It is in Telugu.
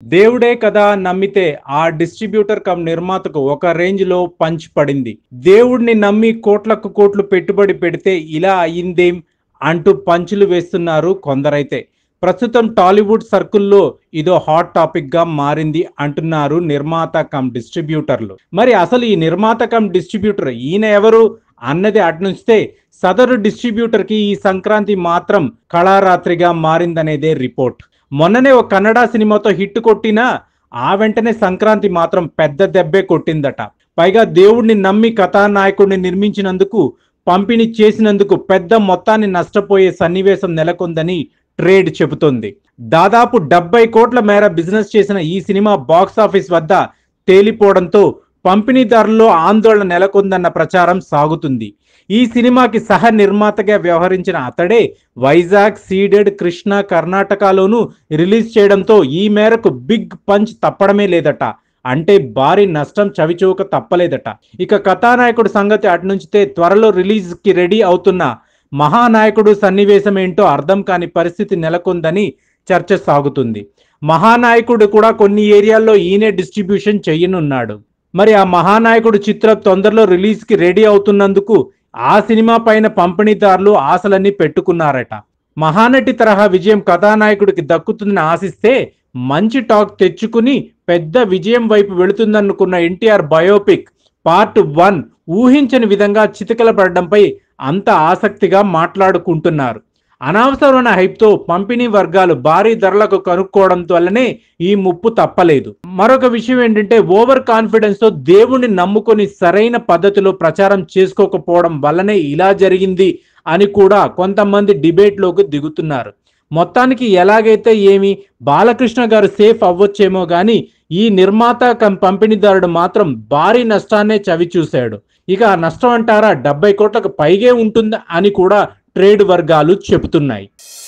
దేవుడే కదా నమ్మితే ఆ డిస్ట్రిబ్యూటర్ కమ్ నిర్మాతకు ఒక రేంజ్ లో పంచ్ పడింది దేవుడిని నమ్మి కోట్లకు కోట్లు పెట్టుబడి పెడితే ఇలా అయ్యిందేం అంటూ పంచులు వేస్తున్నారు కొందరైతే ప్రస్తుతం టాలీవుడ్ సర్కిల్లో ఇదో హాట్ టాపిక్ గా మారింది అంటున్నారు నిర్మాత కమ్ డిస్ట్రిబ్యూటర్లు మరి అసలు ఈ నిర్మాత కమ్ డిస్ట్రిబ్యూటర్ ఈయన ఎవరు అన్నది అట్నుంచితే సదరు డిస్ట్రిబ్యూటర్ కి ఈ సంక్రాంతి మాత్రం కళారాత్రిగా మారిందనేదే రిపోర్ట్ మొన్ననే ఒక కన్నడ సినిమాతో హిట్ కొట్టినా ఆ వెంటనే సంక్రాంతి మాత్రం పెద్ద దెబ్బే కొట్టిందట పైగా దేవుడిని నమ్మి కథానాయకుడిని నిర్మించినందుకు పంపిణీ చేసినందుకు పెద్ద మొత్తాన్ని నష్టపోయే సన్నివేశం నెలకొందని ట్రేడ్ చెబుతోంది దాదాపు డెబ్బై కోట్ల మేర బిజినెస్ చేసిన ఈ సినిమా బాక్స్ ఆఫీస్ వద్ద తేలిపోవడంతో పంపిణీదారుల్లో ఆందోళన నెలకొందన్న ప్రచారం సాగుతుంది ఈ సినిమాకి సహ నిర్మాతగా వ్యవహరించిన అతడే వైజాగ్ సీడెడ్ కృష్ణ కర్ణాటకలోనూ రిలీజ్ చేయడంతో ఈ మేరకు బిగ్ పంచ్ తప్పడమే లేదట అంటే భారీ నష్టం చవిచూక తప్పలేదట ఇక కథానాయకుడు సంగతి అటునుంచితే త్వరలో రిలీజ్ కి రెడీ అవుతున్న మహానాయకుడు సన్నివేశం ఏంటో అర్థం కాని పరిస్థితి నెలకొందని చర్చ సాగుతుంది మహానాయకుడు కూడా కొన్ని ఏరియాల్లో ఈయనే డిస్ట్రిబ్యూషన్ చెయ్యనున్నాడు మరి ఆ మహానాయకుడు చిత్రం తొందరలో రిలీజ్ కి రెడీ అవుతున్నందుకు ఆ సినిమా పైన పంపిణీదారులు ఆశలన్నీ పెట్టుకున్నారట మహానటి తరహా విజయం కథానాయకుడికి దక్కుతుందని ఆశిస్తే మంచి టాక్ తెచ్చుకుని పెద్ద విజయం వైపు వెళుతుందనుకున్న ఎన్టీఆర్ బయోపిక్ పార్ట్ వన్ ఊహించని విధంగా చితకలపడడంపై అంత ఆసక్తిగా మాట్లాడుకుంటున్నారు అనవసరమైన హైప్తో పంపిణీ వర్గాలు భారీ ధరలకు కనుక్కోవడం వల్లనే ఈ ముప్పు తప్పలేదు మరొక విషయం ఏంటంటే ఓవర్ కాన్ఫిడెన్స్ తో దేవుణ్ణి నమ్ముకొని సరైన పద్ధతిలో ప్రచారం చేసుకోకపోవడం వల్లనే ఇలా జరిగింది అని కూడా కొంతమంది డిబేట్ లోకి దిగుతున్నారు మొత్తానికి ఎలాగైతే ఏమి బాలకృష్ణ గారు సేఫ్ అవ్వచ్చేమో గాని ఈ నిర్మాత కం పంపిణీదారుడు మాత్రం భారీ నష్టాన్నే చవి చూశాడు ఇక ఆ నష్టం అంటారా డెబ్బై కోట్లకు పైగే ఉంటుంది అని కూడా ట్రేడ్ వర్గాలు చెబుతున్నాయి